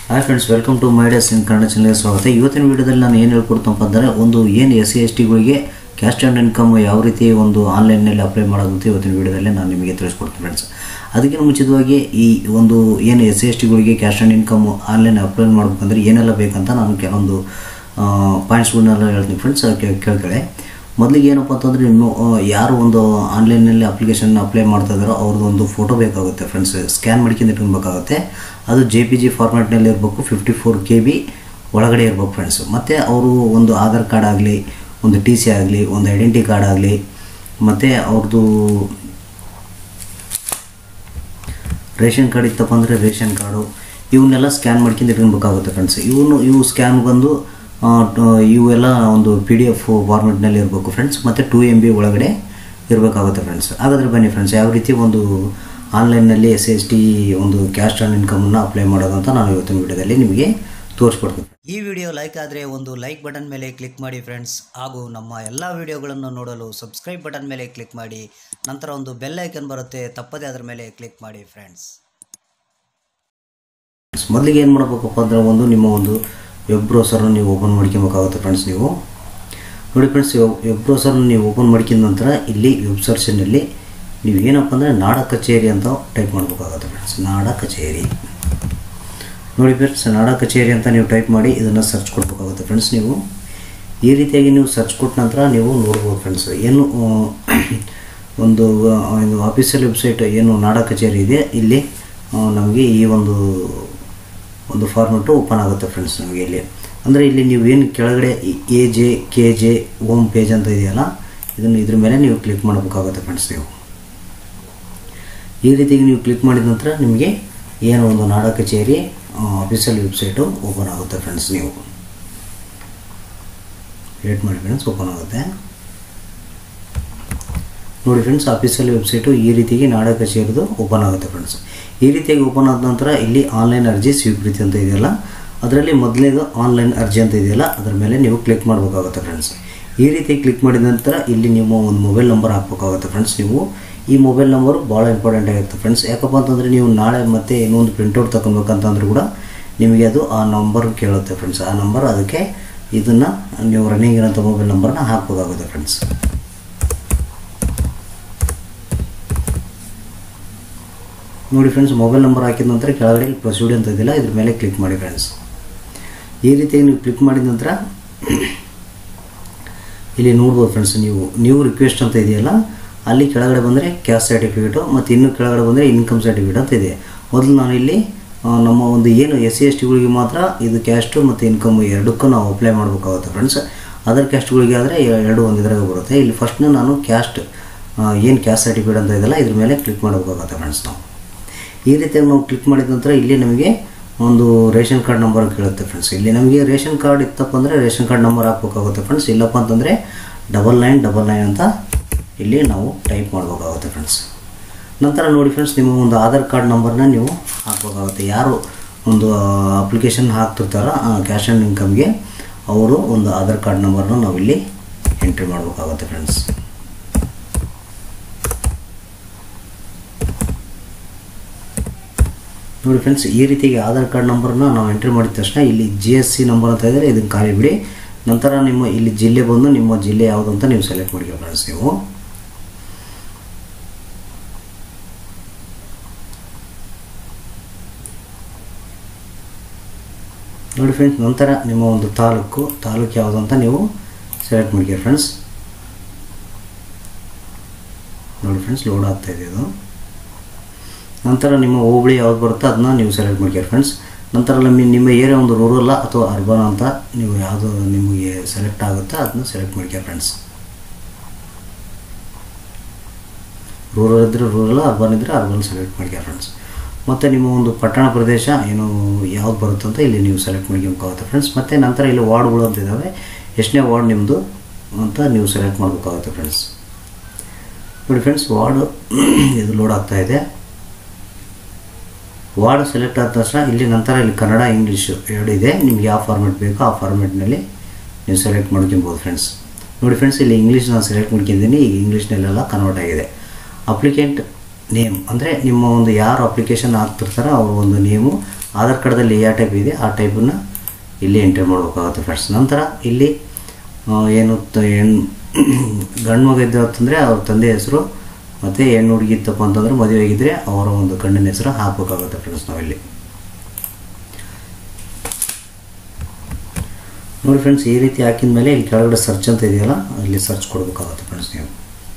hi friends welcome to Midas in Kannada ಚಾನಲ್ಗೆ ಸ್ವಾಗತ ಇವತ್ತಿನ ವಿಡಿಯೋದಲ್ಲಿ ನಾನು ಏನು ಹೇಳ್ಕೊಡ್ತಪ್ಪ ಅಂದರೆ ಒಂದು ಏನು ಎಸ್ ಸಿ ಎಸ್ ಟಿಗಳಿಗೆ ಕ್ಯಾಸ್ಟ್ ಆ್ಯಂಡ್ ಇನ್ಕಮ್ ಯಾವ ರೀತಿ ಒಂದು ಆನ್ಲೈನಲ್ಲಿ ಅಪ್ಲೈ ಮಾಡೋದು ಅಂತ ಇವತ್ತಿನ ವಿಡಿಯೋದಲ್ಲಿ ನಾನು ನಿಮಗೆ ತಿಳಿಸ್ಕೊಡ್ತೀನಿ ಫ್ರೆಂಡ್ಸ್ ಅದಕ್ಕಿಂತ ಮುಂಚಿತವಾಗಿ ಈ ಒಂದು ಏನು ಎಸ್ ಸಿ ಎಸ್ ಟಿಗಳಿಗೆ caste and income online apply ಮಾಡಬೇಕಂದ್ರೆ ಏನೆಲ್ಲ ಬೇಕಂತ ನಾನು ಕೆಲವೊಂದು ಪಾಯಿಂಟ್ಸ್ಗಳನ್ನೆಲ್ಲ ಹೇಳ್ತೀನಿ ಫ್ರೆಂಡ್ಸ್ ಕೇಳ್ಕೊಳ್ಳಿ ಮೊದಲಿಗೆ ಏನಪ್ಪ ಅಂತಂದರೆ ಇನ್ನು ಆ, ಯಾರು ಒಂದು ಆನ್ಲೈನಲ್ಲಿ ಅಪ್ಲಿಕೇಶನ್ ಅಪ್ಲೈ ಮಾಡ್ತಾ ಇದ್ದಾರೋ ಅವ್ರದ್ದು ಒಂದು ಫೋಟೋ ಬೇಕಾಗುತ್ತೆ ಫ್ರೆಂಡ್ಸ್ ಸ್ಕ್ಯಾನ್ ಮಾಡ್ಕೊಂಡು ಇಟ್ಕೊಬೇಕಾಗುತ್ತೆ ಅದು ಜೆ ಪಿ ಜಿ ಫಾರ್ಮ್ಯಾಟ್ನಲ್ಲಿ ಇರಬೇಕು ಫಿಫ್ಟಿ ಫೋರ್ ಕೆ ಬಿ ಒಳಗಡೆ ಇರ್ಬೇಕು ಫ್ರೆಂಡ್ಸ್ ಮತ್ತು ಅವರು ಒಂದು ಆಧಾರ್ ಕಾರ್ಡ್ ಆಗಲಿ ಒಂದು ಟಿ ಸಿ ಆಗಲಿ ಒಂದು ಐಡೆಂಟಿ ಕಾರ್ಡ್ ಆಗಲಿ ಮತ್ತು ಅವ್ರದ್ದು ರೇಷನ್ ಕಾರ್ಡ್ ಇತ್ತಪ್ಪ ಅಂದರೆ ರೇಷನ್ ಕಾರ್ಡು ಇವನ್ನೆಲ್ಲ ಸ್ಕ್ಯಾನ್ ಮಾಡ್ಕೊಂಡು ಇಟ್ಕೊಬೇಕಾಗುತ್ತೆ ಫ್ರೆಂಡ್ಸ್ ಇವನು ಇವು ಸ್ಕ್ಯಾನ್ ಬಂದು ಆ, ಟ- ಇವೆಲ್ಲ ಒಂದು ಪಿ ಡಿ ಎಫ್ ಫಾರ್ಮೆಟ್ನಲ್ಲಿ ಇರಬೇಕು ಫ್ರೆಂಡ್ಸ್ ಮತ್ತು ಟೂ ಎಮ್ ಬಿ ಒಳಗಡೆ ಇರಬೇಕಾಗುತ್ತೆ ಫ್ರೆಂಡ್ಸ್ ಹಾಗಾದರೆ ಬನ್ನಿ ಫ್ರೆಂಡ್ಸ್ ಯಾವ ರೀತಿ ಒಂದು ಆನ್ಲೈನ್ನಲ್ಲಿ ಎಸ್ ಎಸ್ ಟಿ ಒಂದು ಕ್ಯಾಸ್ಟ್ ಆನ್ ಇನ್ಕಮನ್ನು ಅಪ್ಲೈ ಮಾಡೋದು ಅಂತ ನಾನು ಇವತ್ತಿನ ವಿಡಿಯೋದಲ್ಲಿ ನಿಮಗೆ ತೋರಿಸ್ಕೊಡ್ತೀನಿ ಈ ವಿಡಿಯೋ ಲೈಕ್ ಆದರೆ ಒಂದು ಲೈಕ್ ಬಟನ್ ಮೇಲೆ ಕ್ಲಿಕ್ ಮಾಡಿ ಫ್ರೆಂಡ್ಸ್ ಹಾಗೂ ನಮ್ಮ ಎಲ್ಲ ವಿಡಿಯೋಗಳನ್ನು ನೋಡಲು ಸಬ್ಸ್ಕ್ರೈಬ್ ಬಟನ್ ಮೇಲೆ ಕ್ಲಿಕ್ ಮಾಡಿ ನಂತರ ಒಂದು ಬೆಲ್ ಐಕನ್ ಬರುತ್ತೆ ತಪ್ಪದೇ ಅದರ ಮೇಲೆ ಕ್ಲಿಕ್ ಮಾಡಿ ಫ್ರೆಂಡ್ಸ್ ಮೊದಲಿಗೆ ಏನು ಮಾಡಬೇಕಪ್ಪ ಅಂದರೆ ಒಂದು ನಿಮ್ಮ ಒಂದು ವೆಬ್ ಬ್ರೌಸರ್ನ ನೀವು ಓಪನ್ ಮಾಡ್ಕೊಬೇಕಾಗುತ್ತೆ ಫ್ರೆಂಡ್ಸ್ ನೀವು ನೋಡಿ ಫ್ರೆಂಡ್ಸ್ ವೆಬ್ ಬ್ರೌಸರ್ನ ನೀವು ಓಪನ್ ಮಾಡ್ಕೊಂಡ ನಂತರ ಇಲ್ಲಿ ವೆಬ್ ಸರ್ಚನಲ್ಲಿ ನೀವು ಏನಪ್ಪ ಅಂದರೆ ನಾಡ ಕಚೇರಿ ಅಂತ ಟೈಪ್ ಮಾಡಬೇಕಾಗುತ್ತೆ ಫ್ರೆಂಡ್ಸ್ ನಾಡ ಕಚೇರಿ ನೋಡಿ ಫ್ರೆಂಡ್ಸ್ ನಾಡ ಕಚೇರಿ ಅಂತ ನೀವು ಟೈಪ್ ಮಾಡಿ ಇದನ್ನು ಸರ್ಚ್ ಕೊಡಬೇಕಾಗುತ್ತೆ ಫ್ರೆಂಡ್ಸ್ ನೀವು ಈ ರೀತಿಯಾಗಿ ನೀವು ಸರ್ಚ್ ಕೊಟ್ಟ ನಂತರ ನೀವು ನೋಡ್ಬೋದು ಫ್ರೆಂಡ್ಸ್ ಏನು ಆ, ಒಂದು ಆ, ಒಂದು ಆಫೀಸಿಯಲ್ ವೆಬ್ಸೈಟ್ ಏನು ನಾಡ ಕಚೇರಿ ಇದೆ ಇಲ್ಲಿ ಆ, ನಮಗೆ ಈ ಒಂದು ಒಂದು ಫಾರ್ಮೆಟು ಓಪನ್ ಆಗುತ್ತೆ ಫ್ರೆಂಡ್ಸ್ ನಮಗೆ ಇಲ್ಲಿ ಅಂದರೆ ಇಲ್ಲಿ ನೀವು ಏನು ಕೆಳಗಡೆ A J K J home page ಅಂತ ಇದೆಯಲ್ಲ ಇದನ್ನು ಇದ್ರ ಮೇಲೆ ನೀವು ಕ್ಲಿಕ್ ಮಾಡಬೇಕಾಗುತ್ತೆ ಫ್ರೆಂಡ್ಸ್ ನೀವು ಈ ರೀತಿಯಾಗಿ ನೀವು ಕ್ಲಿಕ್ ಮಾಡಿದ ನಂತರ ನಿಮಗೆ ಏನು ಒಂದು ನಾಡ ಕಚೇರಿ ಅಫಿಷಿಯಲ್ ವೆಬ್ಸೈಟು ಓಪನ್ ಆಗುತ್ತೆ ಫ್ರೆಂಡ್ಸ್ ನೀವು ವೇಟ್ ಮಾಡಿ ಫ್ರೆಂಡ್ಸ್ ಓಪನ್ ಆಗುತ್ತೆ ನೋಡಿ ಫ್ರೆಂಡ್ಸ್ ಅಫಿಷಿಯಲ್ ವೆಬ್ಸೈಟು ಈ ರೀತಿಯಾಗಿ ನಾಡ ಕಚೇರಿದು ಓಪನ್ ಆಗುತ್ತೆ ಫ್ರೆಂಡ್ಸ್ ಈ ರೀತಿಯಾಗಿ ಓಪನ್ ಆದ ನಂತರ ಇಲ್ಲಿ ಆನ್ಲೈನ್ ಅರ್ಜಿ ಸ್ವೀಕೃತಿ ಅಂತ ಇದೆಯಲ್ಲ ಅದರಲ್ಲಿ ಮೊದಲೇದು ಆನ್ಲೈನ್ ಅರ್ಜಿ ಅಂತ ಇದೆಯಲ್ಲ ಅದರ ಮೇಲೆ ನೀವು ಕ್ಲಿಕ್ ಮಾಡಬೇಕಾಗುತ್ತೆ ಫ್ರೆಂಡ್ಸ್ ಈ ರೀತಿ ಕ್ಲಿಕ್ ಮಾಡಿದ ನಂತರ ಇಲ್ಲಿ ನಿಮ್ಮ ಒಂದು ಮೊಬೈಲ್ ನಂಬರ್ ಹಾಕಬೇಕಾಗುತ್ತೆ ಫ್ರೆಂಡ್ಸ್ ನೀವು ಈ ಮೊಬೈಲ್ ನಂಬರು ಭಾಳ ಇಂಪಾರ್ಟೆಂಟ್ ಆಗಿರುತ್ತೆ ಫ್ರೆಂಡ್ಸ್ ಯಾಕಪ್ಪ ಅಂತಂದರೆ ನೀವು ನಾಳೆ ಮತ್ತೆ ಇನ್ನೊಂದು ಪ್ರಿಂಟೌಟ್ ತಗೊಬೇಕಂತಂದ್ರೂ ಕೂಡ ನಿಮಗೆ ಅದು ಆ ನಂಬರ್ ಕೇಳುತ್ತೆ ಫ್ರೆಂಡ್ಸ್ ಆ ನಂಬರ್ ಅದಕ್ಕೆ ಇದನ್ನು ನೀವು ರನ್ನಿಂಗ್ ಇರೋಂಥ ಮೊಬೈಲ್ ನಂಬರ್ನ ಹಾಕಬೇಕಾಗುತ್ತೆ ಫ್ರೆಂಡ್ಸ್ ನೋಡಿ ಫ್ರೆಂಡ್ಸ್ ಮೊಬೈಲ್ ನಂಬರ್ ಹಾಕಿದ ನಂತರ ಕೆಳಗಡೆ ಪ್ರೊಸೀಡ್ ಅಂತ ಇದೆಯಲ್ಲ ಇದ್ರ ಮೇಲೆ ಕ್ಲಿಕ್ ಮಾಡಿ ಫ್ರೆಂಡ್ಸ್ ಈ ರೀತಿಯಾಗಿ ನೀವು ಕ್ಲಿಕ್ ಮಾಡಿದ ನಂತರ ಇಲ್ಲಿ ನೋಡ್ಬೋದು ಫ್ರೆಂಡ್ಸ್ ನೀವು ನ್ಯೂ ರಿಕ್ವೆಸ್ಟ್ ಅಂತ ಇದೆಯಲ್ಲ ಅಲ್ಲಿ ಕೆಳಗಡೆ ಬಂದರೆ ಕ್ಯಾಸ್ಟ್ ಸರ್ಟಿಫಿಕೇಟು ಮತ್ತು ಇನ್ನು ಕೆಳಗಡೆ ಬಂದರೆ ಇನ್ಕಮ್ ಸರ್ಟಿಫಿಕೇಟ್ ಅಂತ ಇದೆ ಮೊದಲು ನಾನು ಇಲ್ಲಿ ಆ, ನಮ್ಮ ಒಂದು ಏನು ಎಸ್ ಸಿ ಎಸ್ ಟಿಗಳಿಗೆ ಮಾತ್ರ ಇದು ಕ್ಯಾಸ್ಟು ಮತ್ತು ಇನ್ಕಮ್ ಎರಡಕ್ಕೂ ನಾವು ಅಪ್ಲೈ ಮಾಡಬೇಕಾಗುತ್ತೆ ಫ್ರೆಂಡ್ಸ್ ಅದರ್ ಕ್ಯಾಸ್ಟ್ಗಳಿಗೆ ಆದರೆ ಎರಡು ಒಂದು ಇದ್ರಾಗ ಬರುತ್ತೆ ಇಲ್ಲಿ ಫಸ್ಟ್ನ ನಾನು ಕ್ಯಾಸ್ಟ್ ಏನು ಕ್ಯಾಸ್ಟ್ ಸರ್ಟಿಫಿಕೇಟ್ ಅಂತ ಇದೆಯಲ್ಲ ಇದ್ರ ಮೇಲೆ ಕ್ಲಿಕ್ ಮಾಡಬೇಕಾಗುತ್ತೆ ಫ್ರೆಂಡ್ಸ್ ನಾವು ಈ ರೀತಿಯಾಗಿ ನಾವು ಕ್ಲಿಕ್ ಮಾಡಿದ ನಂತರ ಇಲ್ಲಿ ನಮಗೆ ಒಂದು ರೇಷನ್ ಕಾರ್ಡ್ ನಂಬರ್ ಕೇಳುತ್ತೆ ಫ್ರೆಂಡ್ಸ್ ಇಲ್ಲಿ ನಮಗೆ ರೇಷನ್ ಕಾರ್ಡ್ ಇತ್ತಪ್ಪ ಅಂದರೆ ರೇಷನ್ ಕಾರ್ಡ್ ನಂಬರ್ ಹಾಕ್ಬೇಕಾಗುತ್ತೆ ಫ್ರೆಂಡ್ಸ್ ಇಲ್ಲಪ್ಪ ಅಂತಂದರೆ ಡಬಲ್ ನೈನ್ ಡಬಲ್ ನೈನ್ ಅಂತ ಇಲ್ಲಿ ನಾವು ಟೈಪ್ ಮಾಡಬೇಕಾಗುತ್ತೆ ಫ್ರೆಂಡ್ಸ್ ನಂತರ ನೋಡಿ ಫ್ರೆಂಡ್ಸ್ ನಿಮ್ಮ ಒಂದು ಆಧಾರ್ ಕಾರ್ಡ್ ನಂಬರ್ನ ನೀವು ಹಾಕಬೇಕಾಗುತ್ತೆ ಯಾರು ಒಂದು ಅಪ್ಲಿಕೇಶನ್ ಹಾಕ್ತಿರ್ತಾರೋ ಕ್ಯಾಶ್ ಆ್ಯಂಡ್ ಇನ್ಕಮ್ಗೆ ಅವರು ಒಂದು ಆಧಾರ್ ಕಾರ್ಡ್ ನಂಬರ್ನ ನಾವಿಲ್ಲಿ ಎಂಟ್ರಿ ಮಾಡಬೇಕಾಗುತ್ತೆ ಫ್ರೆಂಡ್ಸ್ ನೋಡಿ ಫ್ರೆಂಡ್ಸ್ ಈ ರೀತಿಯಾಗಿ ಆಧಾರ್ ಕಾರ್ಡ್ ನಂಬರ್ನ ನಾವು ಎಂಟ್ರಿ ಮಾಡಿದ ತಕ್ಷಣ ಇಲ್ಲಿ ಜಿ ಎಸ್ ಸಿ ನಂಬರ್ ಅಂತ ಇದ್ದರೆ ಇದನ್ನು ಖಾಲಿ ಬಿಡಿ ನಂತರ ನಿಮ್ಮ ಇಲ್ಲಿ ಜಿಲ್ಲೆ ಬಂದು ನಿಮ್ಮ ಜಿಲ್ಲೆ ಯಾವುದು ಅಂತ ನೀವು ಸೆಲೆಕ್ಟ್ ಮಾಡಿ ಫ್ರೆಂಡ್ಸ್ ನೀವು ನೋಡಿ ಫ್ರೆಂಡ್ಸ್ ನಂತರ ನಿಮ್ಮ ಒಂದು ತಾಲೂಕು ತಾಲೂಕು ಯಾವುದು ಅಂತ ನೀವು ಸೆಲೆಕ್ಟ್ ಮಾಡಿ ಫ್ರೆಂಡ್ಸ್ ನೋಡಿ ಫ್ರೆಂಡ್ಸ್ ಲೋಡ್ ಆಗ್ತಾ ಇದೆ ಇದು ನಂತರ ನಿಮ್ಮ ಹೋಬಳಿ ಯಾವ್ದು ಬರುತ್ತೋ ಅದನ್ನ ನೀವು ಸೆಲೆಕ್ಟ್ ಮಾಡ್ತೀರಿ ಫ್ರೆಂಡ್ಸ್ ನಂತರ ನಿಮ್ಮ ನಿಮ್ಮ ಏರಿಯಾ ಒಂದು ರೂರಲ್ಲ ಅಥವಾ ಅರ್ಬನ್ ಅಂತ ನೀವು ಯಾವುದು ನಿಮಗೆ ಸೆಲೆಕ್ಟ್ ಆಗುತ್ತೋ ಅದನ್ನ ಸೆಲೆಕ್ಟ್ ಮಾಡ್ತೀರಿ ಫ್ರೆಂಡ್ಸ್ ರೂರಲ್ ಇದ್ದರೆ ರೂರಲ್ ಅರ್ಬನ್ ಇದ್ದರೆ ಅರ್ಬನ್ ಸೆಲೆಕ್ಟ್ ಮಾಡ್ತೀರಿ ಫ್ರೆಂಡ್ಸ್ ಮತ್ತು ನಿಮ್ಮ ಒಂದು ಪಟ್ಟಣ ಪ್ರದೇಶ ಏನು ಯಾವ್ದು ಬರುತ್ತೆ ಅಂತ ಇಲ್ಲಿ ನೀವು ಸೆಲೆಕ್ಟ್ ಮಾಡ್ಕೊಬೇಕಾಗುತ್ತೆ ಫ್ರೆಂಡ್ಸ್ ಮತ್ತು ನಂತರ ಇಲ್ಲಿ ವಾರ್ಡ್ಗಳು ಅಂತ ಇದ್ದಾವೆ ಎಷ್ಟನೇ ವಾರ್ಡ್ ನಿಮ್ಮದು ಅಂತ ನೀವು ಸೆಲೆಕ್ಟ್ ಮಾಡಬೇಕಾಗುತ್ತೆ ಫ್ರೆಂಡ್ಸ್ ನೋಡಿ ಫ್ರೆಂಡ್ಸ್ ವಾರ್ಡು ಇದು ಲೋಡ್ ಆಗ್ತಾ ಇದೆ ವಾರ್ಡ್ ಸೆಲೆಕ್ಟ್ ಆದ ತಕ್ಷಣ ಇಲ್ಲಿ ನಂತರ ಇಲ್ಲಿ ಕನ್ನಡ ಇಂಗ್ಲೀಷು ಎರಡು ಇದೆ ನಿಮ್ಗೆ ಯಾವ ಫಾರ್ಮೆಟ್ ಬೇಕೋ ಆ ಫಾರ್ಮೆಟ್ನಲ್ಲಿ ನೀವು ಸೆಲೆಕ್ಟ್ ಮಾಡ್ಕೊಬೋದು ಫ್ರೆಂಡ್ಸ್ ನೋಡಿ ಫ್ರೆಂಡ್ಸ್ ಇಲ್ಲಿ ಇಂಗ್ಲೀಷ್ ನಾನು ಸೆಲೆಕ್ಟ್ ಮಾಡ್ಕೊಂಡಿದ್ದೀನಿ ಈಗ ಇಂಗ್ಲೀಷ್ನಲ್ಲೆಲ್ಲ ಕನ್ವರ್ಟ್ ಆಗಿದೆ ಅಪ್ಲಿಕೆಂಟ್ ನೇಮ್ ಅಂದರೆ ನಿಮ್ಮ ಒಂದು ಯಾರು ಅಪ್ಲಿಕೇಶನ್ ಹಾಕ್ತಿರ್ತಾರೋ ಅವ್ರ ಒಂದು ನೇಮು ಆಧಾರ್ ಕಾರ್ಡ್ದಲ್ಲಿ ಯಾವ ಟೈಪ್ ಇದೆ ಆ ಟೈಪನ್ನು ಇಲ್ಲಿ ಎಂಟ್ರಿ ಮಾಡಬೇಕಾಗುತ್ತೆ ಫ್ರೆಂಡ್ಸ್ ನಂತರ ಇಲ್ಲಿ ಆ, ಏನು ತ ಹೆಣ್ಣು ಗಂಡು ಮಗ ಇದ್ದ ಅಂತಂದರೆ ಅವ್ರ ತಂದೆ ಹೆಸರು ಮತ್ತು ಹೆಣ್ಣು ಹುಡುಗಿ ಇತ್ತಪ್ಪ ಅಂತಂದರೆ ಮದುವೆ ಆಗಿದ್ದರೆ ಅವರ ಒಂದು ಗಂಡನ ಹೆಸರು ಹಾಕಬೇಕಾಗುತ್ತೆ ಫ್ರೆಂಡ್ಸ್ ನಾವಿಲ್ಲಿ ನೋಡಿ ಫ್ರೆಂಡ್ಸ್ ಈ ರೀತಿ ಹಾಕಿದ ಮೇಲೆ ಇಲ್ಲಿ ಕೆಳಗಡೆ ಸರ್ಚ್ ಅಂತ ಇದೆಯಲ್ಲ ಇಲ್ಲಿ ಸರ್ಚ್ ಕೊಡಬೇಕಾಗುತ್ತೆ ಫ್ರೆಂಡ್ಸ್ ನೀವು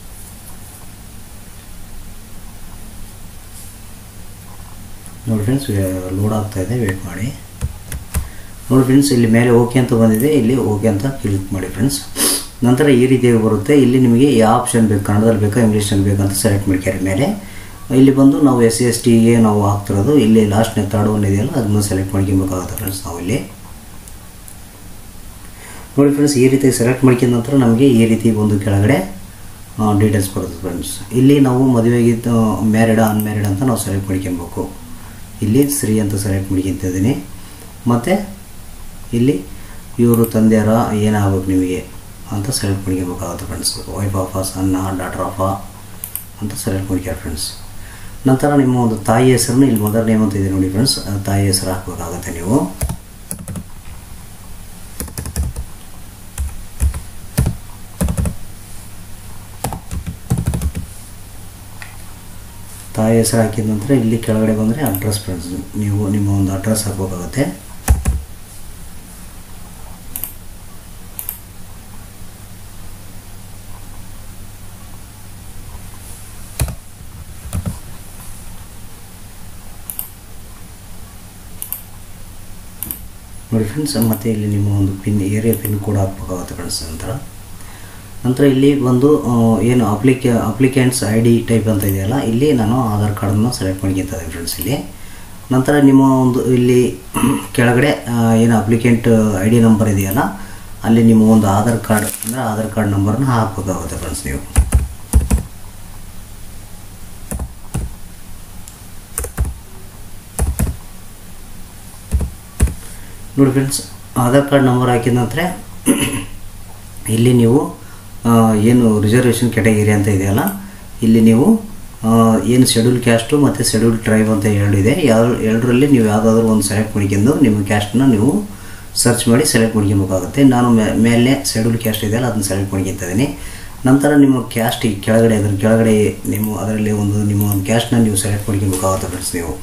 ನೋಡಿ ಫ್ರೆಂಡ್ಸ್ ಲೋಡ್ ಆಗ್ತಾ ಇದೆ ವೇಟ್ ಮಾಡಿ ನೋಡಿ ಫ್ರೆಂಡ್ಸ್ ಇಲ್ಲಿ ಮೇಲೆ ಓಕೆ ಅಂತ ಬಂದಿದೆ ಇಲ್ಲಿ ಓಕೆ ಅಂತ ಕ್ಲಿಕ್ ಮಾಡಿ ಫ್ರೆಂಡ್ಸ್ ನಂತರ ಈ ರೀತಿಯಾಗಿ ಬರುತ್ತೆ ಇಲ್ಲಿ ನಿಮಗೆ ಯಾವ ಆಪ್ಷನ್ ಬೇಕು ಕನ್ನಡದಲ್ಲಿ ಬೇಕಾ ಇಂಗ್ಲೀಷಲ್ಲಿ ಬೇಕಂತ ಸೆಲೆಕ್ಟ್ ಮಾಡ್ಕ್ಯಾರ ಮೇಲೆ ಇಲ್ಲಿ ಬಂದು ನಾವು ಎಸ್ ಸಿ ಎಸ್ ಟಿಗೆ ನಾವು ಹಾಕ್ತಿರೋದು ಇಲ್ಲಿ ಲಾಸ್ಟ್ನೇ ತರ್ಡ್ ಒನ್ ಇದೆಯಲ್ಲ ಅದನ್ನು ಸೆಲೆಕ್ಟ್ ಮಾಡ್ಕೊಬೇಕಾಗುತ್ತೆ ಫ್ರೆಂಡ್ಸ್ ನಾವು ಇಲ್ಲಿ ನೋಡಿ ಫ್ರೆಂಡ್ಸ್ ಈ ರೀತಿ ಸೆಲೆಕ್ಟ್ ಮಾಡ್ಕೊಂಡ ನಂತರ ನಮಗೆ ಈ ರೀತಿ ಒಂದು ಕೆಳಗಡೆ ಡೀಟೇಲ್ಸ್ ಬರುತ್ತೆ ಫ್ರೆಂಡ್ಸ್ ಇಲ್ಲಿ ನಾವು ಮದುವೆಗಿದ್ದ ಮ್ಯಾರಿಡ್ ಅನ್ಮ್ಯಾರಿಡ್ ಅಂತ ನಾವು ಸೆಲೆಕ್ಟ್ ಮಾಡ್ಕೊಬೇಕು ಇಲ್ಲಿ ಸ್ತ್ರೀ ಅಂತ ಸೆಲೆಕ್ಟ್ ಮಾಡ್ಕೊತಿದ್ದೀನಿ ಮತ್ತು ಇಲ್ಲಿ ಇವರು ತಂದೆಯರ ಏನಾಗಬೇಕು ನಿಮಗೆ ಅಂತ ಸೆಲೆಕ್ಟ್ ಮಾಡ್ಕೊಬೇಕಾಗುತ್ತೆ ಫ್ರೆಂಡ್ಸ್ ವೈಫ್ ಆಫ ಸಣ್ಣ ಡಾಟರ್ ಆಫ ಅಂತ ಸೆಲೆಕ್ಟ್ ಮಾಡ್ಕ್ಯಾರ ಫ್ರೆಂಡ್ಸ್ ನಂತರ ನಿಮ್ಮ ಒಂದು ತಾಯಿ ಹೆಸರನ್ನು ಇಲ್ಲಿ ಮದರ್ ನೇಮ್ ಅಂತ ಇದೆ ನೋಡಿ ಫ್ರೆಂಡ್ಸ್ ತಾಯಿ ಹೆಸರು ಹಾಕಬೇಕಾಗುತ್ತೆ ನೀವು ತಾಯಿ ಹೆಸರು ಹಾಕಿದ ನಂತರ ಇಲ್ಲಿ ಕೆಳಗಡೆ ಬಂದರೆ ಅಡ್ರೆಸ್ ಫ್ರೆಂಡ್ಸ್ ನೀವು ನಿಮ್ಮ ಒಂದು ಅಡ್ರೆಸ್ ಹಾಕಬೇಕಾಗುತ್ತೆ ನೋಡಿ ಫ್ರೆಂಡ್ಸ್ ಮತ್ತು ಇಲ್ಲಿ ನಿಮ್ಮ ಒಂದು ಪಿನ್ ಏರಿಯಾ ಪಿನ್ ಕೂಡ ಹಾಕಬೇಕಾಗುತ್ತೆ ಫ್ರೆಂಡ್ಸ್ ನಂತರ ನಂತರ ಇಲ್ಲಿ ಬಂದು ಆ, ಏನು ಅಪ್ಲಿಕೆ ಅಪ್ಲಿಕೆಂಟ್ಸ್ ಐ ಡಿ ಟೈಪ್ ಅಂತ ಇದೆಯಲ್ಲ ಇಲ್ಲಿ ನಾನು ಆಧಾರ್ ಕಾರ್ಡನ್ನು ಸೆಲೆಕ್ಟ್ ಮಾಡ್ಕೊತೀನಿ ಫ್ರೆಂಡ್ಸ್ ಇಲ್ಲಿ ನಂತರ ನಿಮ್ಮ ಒಂದು ಇಲ್ಲಿ ಕೆಳಗಡೆ ಆ, ಏನು ಅಪ್ಲಿಕೆಂಟ್ ಐ ಡಿ ನಂಬರ್ ಇದೆಯಲ್ಲ ಅಲ್ಲಿ ನಿಮ್ಮ ಒಂದು ಆಧಾರ್ ಕಾರ್ಡ್ ಅಂದರೆ ಆಧಾರ್ ಕಾರ್ಡ್ ನಂಬರ್ನ ಹಾಕಬೇಕಾಗುತ್ತೆ ಫ್ರೆಂಡ್ಸ್ ನೀವು ನೋಡಿ ಫ್ರೆಂಡ್ಸ್ ಆಧಾರ್ ಕಾರ್ಡ್ ನಂಬರ್ ಹಾಕಿದ ನಂತರ ಇಲ್ಲಿ ನೀವು ಆ, ಏನು ರಿಸರ್ವೇಷನ್ ಕ್ಯಾಟಗಿರಿ ಅಂತ ಇದೆಯಲ್ಲ ಇಲ್ಲಿ ನೀವು ಆ, ಏನು ಶೆಡ್ಯೂಲ್ ಕ್ಯಾಸ್ಟು ಮತ್ತು ಶೆಡ್ಯೂಲ್ ಟ್ರೈಬ್ ಅಂತ ಎರಡು ಇದೆ ಯಾವ ಎರಡರಲ್ಲಿ ನೀವು ಯಾವುದಾದ್ರೂ ಒಂದು ಸೆಲೆಕ್ಟ್ ಮಾಡ್ಕೊಂಡು ನಿಮ್ಮ ಕ್ಯಾಸ್ಟನ್ನ ನೀವು ಸರ್ಚ್ ಮಾಡಿ ಸೆಲೆಕ್ಟ್ ಮಾಡ್ಕೊಬೇಕಾಗುತ್ತೆ ನಾನು ಮೇ- ಮೇಲೆ ಶೆಡ್ಯೂಲ್ ಕ್ಯಾಸ್ಟ್ ಇದೆಯಲ್ಲ ಅದನ್ನ ಸೆಲೆಕ್ಟ್ ಮಾಡ್ಕೊತಾ ಇದ್ದೀನಿ ನಂತರ ನಿಮ್ಮ ಕ್ಯಾಸ್ಟ್ ಈ ಕೆಳಗಡೆ ಅದ್ರ ಕೆಳಗಡೆ ನಿಮ್ಮ ಅದರಲ್ಲಿ ಒಂದು ನಿಮ್ಮ ಒಂದು ಕ್ಯಾಸ್ಟ್ನ ನೀವು ಸೆಲೆಕ್ಟ್ ಮಾಡ್ಕೊಬೇಕಾಗುತ್ತೆ ಫ್ರೆಂಡ್ಸ್ ನೀವು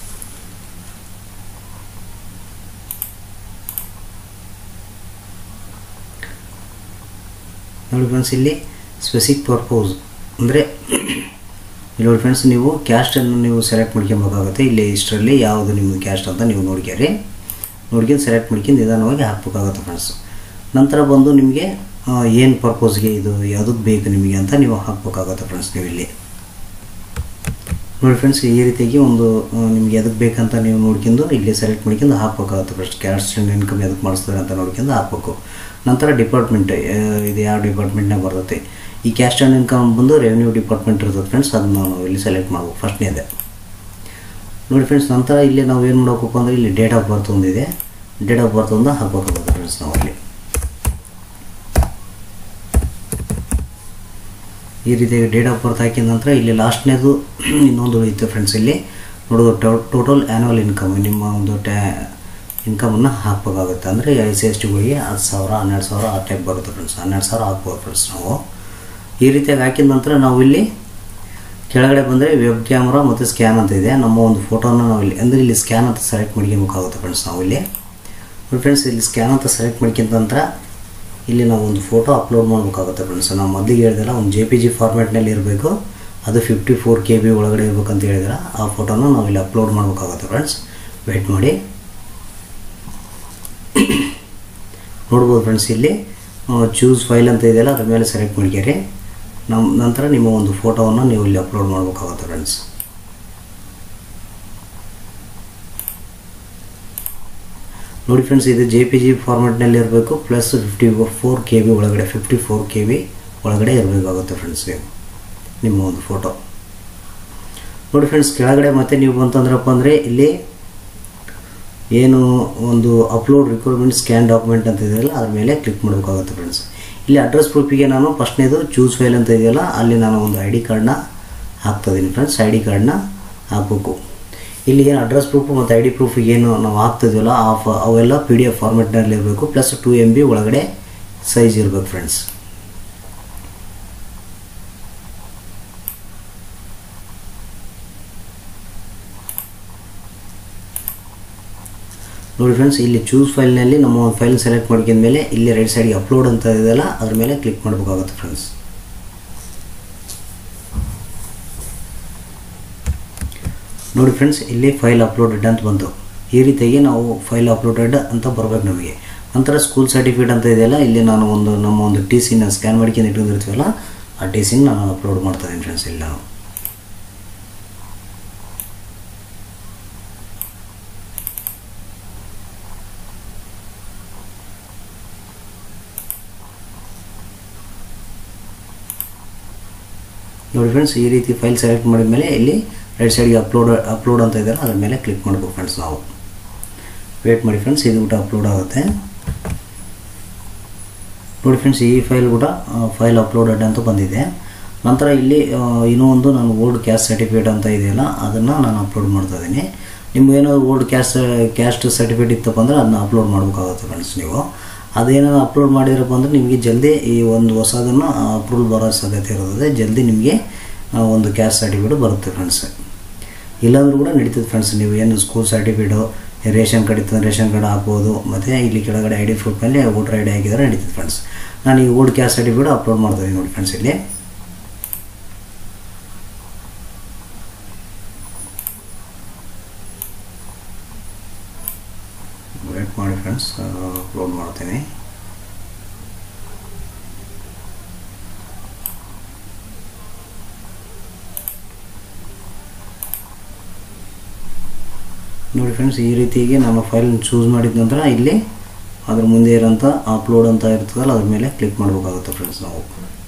ನೋಡಿ ಫ್ರೆಂಡ್ಸ್ ಇಲ್ಲಿ ಸ್ಪೆಸಿಫಿಕ್ ಪರ್ಪೋಸ್ ಅಂದರೆ ಇಲ್ಲಿ ನೋಡಿ ಫ್ರೆಂಡ್ಸ್ ನೀವು ಕ್ಯಾಸ್ಟನ್ನು ನೀವು ಸೆಲೆಕ್ಟ್ ಮಾಡ್ಕೊಬೇಕಾಗುತ್ತೆ ಇಲ್ಲಿ ಇಷ್ಟರಲ್ಲಿ ಯಾವುದು ನಿಮ್ಮದು ಕ್ಯಾಸ್ಟ್ ಅಂತ ನೀವು ನೋಡ್ಕ್ಯಾರಿ ನೋಡ್ಕೊಂಡು ಸೆಲೆಕ್ಟ್ ಮಾಡ್ಕೊಂಡು ನಿಧಾನವಾಗಿ ಹಾಕ್ಬೇಕಾಗುತ್ತೆ ಫ್ರೆಂಡ್ಸ್ ನಂತರ ಬಂದು ನಿಮಗೆ ಏನು ಪರ್ಪೋಸ್ಗೆ ಇದು ಯಾವುದಕ್ಕೆ ಬೇಕು ನಿಮಗೆ ಅಂತ ನೀವು ಹಾಕ್ಬೇಕಾಗುತ್ತೆ ಫ್ರೆಂಡ್ಸ್ ನೀವು ಇಲ್ಲಿ ನೋಡಿ ಫ್ರೆಂಡ್ಸ್ ಈ ರೀತಿಯಾಗಿ ಒಂದು ಆ, ನಿಮ್ಗೆ ಎದಕ್ಕೆ ಬೇಕಂತ ನೀವು ನೋಡ್ಕೊಂಡು ಇಲ್ಲಿ ಸೆಲೆಕ್ಟ್ ಮಾಡ್ಕೊಂಡು ಹಾಕ್ಬೇಕಾಗುತ್ತೆ ಫಸ್ಟ್ ಕ್ಯಾಸ್ಟ್ ಇನ್ಕಮ್ ಎದಕ್ಕೆ ಮಾಡಿಸ್ತಾರೆ ಅಂತ ನೋಡ್ಕೊಂಡು ಹಾಕ್ಬೇಕು ನಂತರ ಡಿಪಾರ್ಟ್ಮೆಂಟ್ ಇದು ಯಾವ ಡಿಪಾರ್ಟ್ಮೆಂಟ್ನಾಗ ಬರ್ತೈತೆ ಈ ಕ್ಯಾಸ್ಟ್ ಆ್ಯಂಡ್ ಇನ್ಕಮ್ ಬಂದು ರೆವೆನ್ಯೂ ಡಿಪಾರ್ಟ್ಮೆಂಟ್ ಇರ್ತದೆ ಫ್ರೆಂಡ್ಸ್ ಅದನ್ನ ನಾವು ಇಲ್ಲಿ ಸೆಲೆಕ್ಟ್ ಮಾಡ್ಬೇಕು ಫಸ್ಟ್ನೇದೆ ನೋಡಿ ಫ್ರೆಂಡ್ಸ್ ನಂತರ ಇಲ್ಲಿ ನಾವು ಏನು ಮಾಡ್ಬೇಕಪ್ಪ ಅಂದರೆ ಇಲ್ಲಿ ಡೇಟ್ ಆಫ್ ಬರ್ತ್ ಒಂದಿದೆ ಡೇಟ್ ಆಫ್ ಬರ್ತ್ ಒಂದು ಹಾಕ್ಬೇಕಾಗುತ್ತೆ ಫ್ರೆಂಡ್ಸ್ ನಾವು ಅಲ್ಲಿ ಈ ರೀತಿಯಾಗಿ ಡೇಟ್ ಆಫ್ ಬರ್ತ್ ಹಾಕಿದ ನಂತರ ಇಲ್ಲಿ ಲಾಸ್ಟ್ನೇದು ಇನ್ನೊಂದು ಉಳಿಯುತ್ತೆ ಫ್ರೆಂಡ್ಸ್ ಇಲ್ಲಿ ನೋಡೋದು ಟೋಟಲ್ ಆ್ಯನ್ಯುವಲ್ ಇನ್ಕಮ್ ನಿಮ್ಮ ಒಂದು ಟ್ಯಾ ಇನ್ಕಮನ್ನು ಹಾಕಬೇಕಾಗುತ್ತೆ ಅಂದರೆ ಐ ಸಿ ಎಸ್ ಟಿಗಳಿಗೆ ಹತ್ತು ಸಾವಿರ ಹನ್ನೆರಡು ಸಾವಿರ ಆ ಟೈಪ್ ಬರುತ್ತೆ ಫ್ರೆಂಡ್ಸ್ ಹನ್ನೆರಡು ಸಾವಿರ ಹಾಕ್ಬೋದು ಫ್ರೆಂಡ್ಸ್ ನಾವು ಈ ರೀತಿಯಾಗಿ ಹಾಕಿದ ನಂತರ ನಾವು ಇಲ್ಲಿ ಕೆಳಗಡೆ ಬಂದರೆ ವೆಬ್ ಕ್ಯಾಮ್ರಾ ಮತ್ತು ಸ್ಕ್ಯಾನ್ ಅಂತ ಇದೆ ನಮ್ಮ ಒಂದು ಫೋಟೋನ ನಾವು ಇಲ್ಲಿ ಅಂದರೆ ಇಲ್ಲಿ ಸ್ಕ್ಯಾನ್ ಅಂತ ಸೆಲೆಕ್ಟ್ ಮಾಡ್ಕೊಬೇಕಾಗುತ್ತೆ ಫ್ರೆಂಡ್ಸ್ ನಾವು ಇಲ್ಲಿ ನೋಡಿ ಫ್ರೆಂಡ್ಸ್ ಇಲ್ಲಿ ಸ್ಕ್ಯಾನ್ ಅಂತ ಸೆಲೆಕ್ಟ್ ಮಾಡ್ಕೊಂಡ ನಂತರ ಇಲ್ಲಿ ನಾವು ಒಂದು ಫೋಟೋ ಅಪ್ಲೋಡ್ ಮಾಡಬೇಕಾಗುತ್ತೆ ಫ್ರೆಂಡ್ಸ್ ನಾವು ಮೊದಲಿಗೆ ಹೇಳಿದೆಲ್ಲ ಒಂದು ಜೆ ಪಿ ಜಿ ಫಾರ್ಮ್ಯಾಟ್ನಲ್ಲಿ ಇರಬೇಕು ಅದು ಫಿಫ್ಟಿ ಫೋರ್ ಕೆ ಬಿ ಒಳಗಡೆ ಇರ್ಬೇಕಂತ ಹೇಳಿದ್ರೆ ಆ ಫೋಟೋನ ನಾವು ಇಲ್ಲಿ ಅಪ್ಲೋಡ್ ಮಾಡಬೇಕಾಗುತ್ತೆ ಫ್ರೆಂಡ್ಸ್ ವೆಯ್ಟ್ ಮಾಡಿ ನೋಡ್ಬೋದು ಫ್ರೆಂಡ್ಸ್ ಇಲ್ಲಿ ಚೂಸ್ ಫೈಲ್ ಅಂತ ಇದೆಯಲ್ಲ ಅದ್ರ ಮೇಲೆ ಸೆಲೆಕ್ಟ್ ಮಾಡ್ಕೇರಿ ನಮ್ಮ ನಂತರ ನಿಮ್ಮ ಒಂದು ಫೋಟೋವನ್ನು ನೀವು ಇಲ್ಲಿ ಅಪ್ಲೋಡ್ ಮಾಡಬೇಕಾಗುತ್ತೆ ಫ್ರೆಂಡ್ಸ್ ನೋಡಿ ಫ್ರೆಂಡ್ಸ್ ಇದು ಜೆ ಪಿ ಜಿ ಫಾರ್ಮೆಟ್ನಲ್ಲಿ ಇರಬೇಕು plus fifty four K B ಒಳಗಡೆ ಫಿಫ್ಟಿ ಫೋರ್ ಕೆ ಬಿ ಒಳಗಡೆ ಇರಬೇಕಾಗುತ್ತೆ ಫ್ರೆಂಡ್ಸ್ ನಿಮ್ಮ ಒಂದು ಫೋಟೋ ನೋಡಿ ಫ್ರೆಂಡ್ಸ್ ಕೆಳಗಡೆ ಮತ್ತೆ ನೀವು ಬಂತಂದ್ರಪ್ಪ ಅಂದರೆ ಇಲ್ಲಿ ಏನು ಒಂದು ಅಪ್ಲೋಡ್ ರಿಕ್ವೈರ್ಮೆಂಟ್ ಸ್ಕ್ಯಾನ್ ಡಾಕ್ಯುಮೆಂಟ್ ಅಂತ ಇದೆಯಲ್ಲ ಅದ್ರ ಮೇಲೆ ಕ್ಲಿಕ್ ಮಾಡಬೇಕಾಗುತ್ತೆ ಫ್ರೆಂಡ್ಸ್ ಇಲ್ಲಿ ಅಡ್ರೆಸ್ ಪ್ರೂಫಿಗೆ ನಾನು ಫಸ್ಟ್ನೇದು ಚೂಸ್ ಫೈಲ್ ಅಂತ ಇದೆಯಲ್ಲ ಅಲ್ಲಿ ನಾನು ಒಂದು ಐ ಡಿ ಕಾರ್ಡ್ನ ಹಾಕ್ತಾಯಿದ್ದೀನಿ ಫ್ರೆಂಡ್ಸ್ ಐ ಡಿ ಕಾರ್ಡ್ನ ಹಾಕಬೇಕು ಇಲ್ಲಿ ಏನು ಅಡ್ರೆಸ್ ಪ್ರೂಫು ಮತ್ತು ಐ ಡಿ ಪ್ರೂಫ್ ಏನು ನಾವು ಹಾಕ್ತಿದ್ವಲ್ಲ ಆ ಫ ಅವೆಲ್ಲ ಪಿ ಡಿ ಎಫ್ ಫಾರ್ಮೆಟ್ನಲ್ಲಿ ಇರಬೇಕು ಪ್ಲಸ್ ಟು ಎಮ್ ಬಿ ಒಳಗಡೆ ಸೈಜ್ ಇರಬೇಕು ಫ್ರೆಂಡ್ಸ್ ನೋಡಿ ಫ್ರೆಂಡ್ಸ್ ಇಲ್ಲಿ ಚೂಸ್ ಫೈಲ್ನಲ್ಲಿ ನಮ್ಮ ಒಂದು ಫೈಲ್ ಸೆಲೆಕ್ಟ್ ಮಾಡ್ಕೊಂಡ ಮೇಲೆ ಇಲ್ಲಿ ರೈಟ್ ಸೈಡ್ಗೆ ಅಪ್ಲೋಡ್ ಅಂತ ಇದೆಯಲ್ಲ ಅದ್ರ ಮೇಲೆ ಕ್ಲಿಕ್ ಮಾಡಬೇಕಾಗುತ್ತೆ ಫ್ರೆಂಡ್ಸ್ ನೋಡಿ ಫ್ರೆಂಡ್ಸ್ ಇಲ್ಲಿ ಫೈಲ್ ಅಪ್ಲೋಡೆಡ್ ಅಂತ ಬಂತು ಈ ರೀತಿಯಾಗಿ ನಾವು ಫೈಲ್ ಅಪ್ಲೋಡೆಡ್ ಅಂತ ಬರ್ಬೇಕು ನಮಗೆ ನಂತರ ಸ್ಕೂಲ್ ಸರ್ಟಿಫಿಕೇಟ್ ಅಂತ ಇದೆಯಲ್ಲ ಇಲ್ಲಿ ನಾನು ಒಂದು ನಮ್ಮ ಒಂದು ಟಿ ಸಿನ ಸ್ಕ್ಯಾನ್ ಮಾಡ್ಕೊಂಡು ಇಟ್ಕೊಂಡಿರ್ತೀವಲ್ಲ ಆ ಟಿ ಸಿನ ನಾನು ಅಪ್ಲೋಡ್ ಮಾಡ್ತಾ ಇದ್ದೀನಿ ಫ್ರೆಂಡ್ಸ್ ಇಲ್ಲಿ ನಾನು ನೋಡಿ ಫ್ರೆಂಡ್ಸ್ ಈ ರೀತಿ ಫೈಲ್ ಸೆಲೆಕ್ಟ್ ಮಾಡಿದ ಮೇಲೆ ಇಲ್ಲಿ ರೈಟ್ ಸೈಡ್ಗೆ ಅಪ್ಲೋಡ್ ಅಪ್ಲೋಡ್ ಅಂತ ಇದೆಯಲ್ಲ ಅದ್ರ ಮೇಲೆ ಕ್ಲಿಕ್ ಮಾಡಬೇಕು ಫ್ರೆಂಡ್ಸ್ ನಾವು ವೇಟ್ ಮಾಡಿ ಫ್ರೆಂಡ್ಸ್ ಇದು ಕೂಡ ಅಪ್ಲೋಡ್ ಆಗುತ್ತೆ ನೋಡಿ ಫ್ರೆಂಡ್ಸ್ ಈ ಫೈಲ್ ಕೂಡ ಫೈಲ್ ಅಪ್ಲೋಡೆಡ್ ಅಂತ ಬಂದಿದೆ ನಂತರ ಇಲ್ಲಿ ಆ, ಇನ್ನೂ ಒಂದು ನಾನು ಓಲ್ಡ್ ಕ್ಯಾಸ್ಟ್ ಸರ್ಟಿಫಿಕೇಟ್ ಅಂತ ಇದೆಯಲ್ಲ ಅದನ್ನು ನಾನು ಅಪ್ಲೋಡ್ ಮಾಡ್ತಾ ಇದ್ದೀನಿ ನಿಮ್ಗೇನೋ ಓಲ್ಡ್ ಕ್ಯಾಸ್ಟ್ ಕ್ಯಾಸ್ಟ್ ಸರ್ಟಿಫಿಕೇಟ್ ಇತ್ತಪ್ಪ ಅಂದರೆ ಅದನ್ನ ಅಪ್ಲೋಡ್ ಮಾಡಬೇಕಾಗುತ್ತೆ ಫ್ರೆಂಡ್ಸ್ ನೀವು ಅದೇನಾದ್ರು ಅಪ್ಲೋಡ್ ಮಾಡಿರಪ್ಪ ಅಂದರೆ ನಿಮಗೆ ಜಲ್ದಿ ಈ ಒಂದು ಹೊಸದನ್ನು ಅಪ್ರೂವಲ್ ಬರೋ ಸಾಧ್ಯತೆ ಇರೋದೇ ಜಲ್ದಿ ನಿಮಗೆ ಆ, ಒಂದು ಕ್ಯಾಸ್ಟ್ ಸರ್ಟಿಫಿಕೇಟ್ ಬರುತ್ತೆ ಫ್ರೆಂಡ್ಸ್ ಇಲ್ಲಾಂದ್ರೂ ಕೂಡ ನಡೀತದೆ ಫ್ರೆಂಡ್ಸ್ ನೀವು ಏನು ಸ್ಕೂಲ್ ಸರ್ಟಿಫಿಕೇಟು ರೇಷನ್ ಕಾರ್ಡ್ ಇತ್ತು ರೇಷನ್ ಕಾರ್ಡ್ ಹಾಕ್ಬೋದು ಮತ್ತು ಇಲ್ಲಿ ಕೆಳಗಡೆ ಐ ಡಿ ಪ್ರೂಫ್ ಮೇಲೆ ವೋಟರ್ ಐ ಡಿ ಹಾಕಿದರೆ ನಡೀತದೆ ಫ್ರೆಂಡ್ಸ್ ನಾನು ಈ ಓಲ್ಡ್ ಕ್ಯಾಸ್ಟ್ ಸರ್ಟಿಫಿಕೇಟ್ ಅಪ್ಲೋಡ್ ಮಾಡ್ತಾ ಇದ್ದೀನಿ ನೋಡಿ ಫ್ರೆಂಡ್ಸ್ ಇಲ್ಲಿ ವೇಟ್ ಮಾಡಿ ಫ್ರೆಂಡ್ಸ್ ಅಪ್ಲೋಡ್ ಮಾಡ್ತೀನಿ ನೋಡಿ ಫ್ರೆಂಡ್ಸ್ ಈ ರೀತಿಯಾಗಿ ನಾನು ಫೈಲ್ ಚೂಸ್ ಮಾಡಿದ ನಂತರ ಇಲ್ಲಿ ಅದ್ರ ಮುಂದೆ ಇರೋಂಥ ಅಪ್ಲೋಡ್ ಅಂತ ಇರ್ತದಲ್ಲ ಅದ್ರ ಮೇಲೆ ಕ್ಲಿಕ್ ಮಾಡಬೇಕಾಗುತ್ತೆ ಫ್ರೆಂಡ್ಸ್ ನಾವು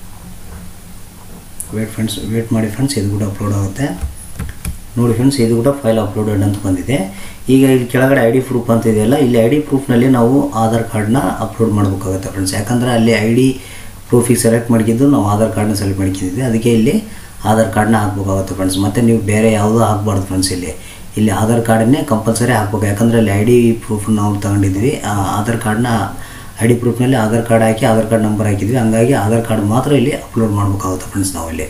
ವೇಟ್ ಫ್ರೆಂಡ್ಸ್ ವೇಟ್ ಮಾಡಿ ಫ್ರೆಂಡ್ಸ್ ಇದು ಕೂಡ ಅಪ್ಲೋಡ್ ಆಗುತ್ತೆ ನೋಡಿ ಫ್ರೆಂಡ್ಸ್ ಇದು ಕೂಡ ಫೈಲ್ ಅಪ್ಲೋಡೆಡ್ ಅಂತ ಬಂದಿದೆ ಈಗ ಇಲ್ಲಿ ಕೆಳಗಡೆ ಐ ಡಿ ಪ್ರೂಫ್ ಅಂತ ಇದೆಯಲ್ಲ ಇಲ್ಲಿ ಐ ಡಿ ಪ್ರೂಫ್ನಲ್ಲಿ ನಾವು ಆಧಾರ್ ಕಾರ್ಡ್ನ ಅಪ್ಲೋಡ್ ಮಾಡಬೇಕಾಗುತ್ತೆ ಫ್ರೆಂಡ್ಸ್ ಯಾಕಂದರೆ ಅಲ್ಲಿ ಐ ಡಿ ಪ್ರೂಫಿಗೆ ಸೆಲೆಕ್ಟ್ ಮಾಡಿದ್ದು ನಾವು ಆಧಾರ್ ಕಾರ್ಡ್ನ ಸೆಲೆಕ್ಟ್ ಮಾಡ್ಕೊಂಡಿದ್ವಿ ಅದಕ್ಕೆ ಇಲ್ಲಿ ಆಧಾರ್ ಕಾರ್ಡ್ನ ಹಾಕ್ಬೇಕಾಗುತ್ತೆ ಫ್ರೆಂಡ್ಸ್ ಮತ್ತು ನೀವು ಬೇರೆ ಯಾವುದೂ ಹಾಕಬಾರ್ದು ಫ್ರೆಂಡ್ಸ್ ಇಲ್ಲಿ ಇಲ್ಲಿ ಆಧಾರ್ ಕಾರ್ಡನ್ನೇ ಕಂಪಲ್ಸರಿ ಹಾಕ್ಬೇಕು ಯಾಕಂದರೆ ಅಲ್ಲಿ ಐ ಡಿ ಪ್ರೂಫ್ ನಾವು ತಗೊಂಡಿದ್ವಿ ಆ ಆಧಾರ್ ಕಾರ್ಡ್ನ ಐ ಡಿ ಪ್ರೂಫ್ನಲ್ಲಿ ಆಧಾರ್ ಕಾರ್ಡ್ ಹಾಕಿ ಆಧಾರ್ ಕಾರ್ಡ್ ನಂಬರ್ ಹಾಕಿದ್ವಿ ಹಂಗಾಗಿ ಆಧಾರ್ ಕಾರ್ಡ್ ಮಾತ್ರ ಇಲ್ಲಿ ಅಪ್ಲೋಡ್ ಮಾಡಬೇಕಾಗುತ್ತೆ ಫ್ರೆಂಡ್ಸ್ ನಾವು ಇಲ್ಲಿ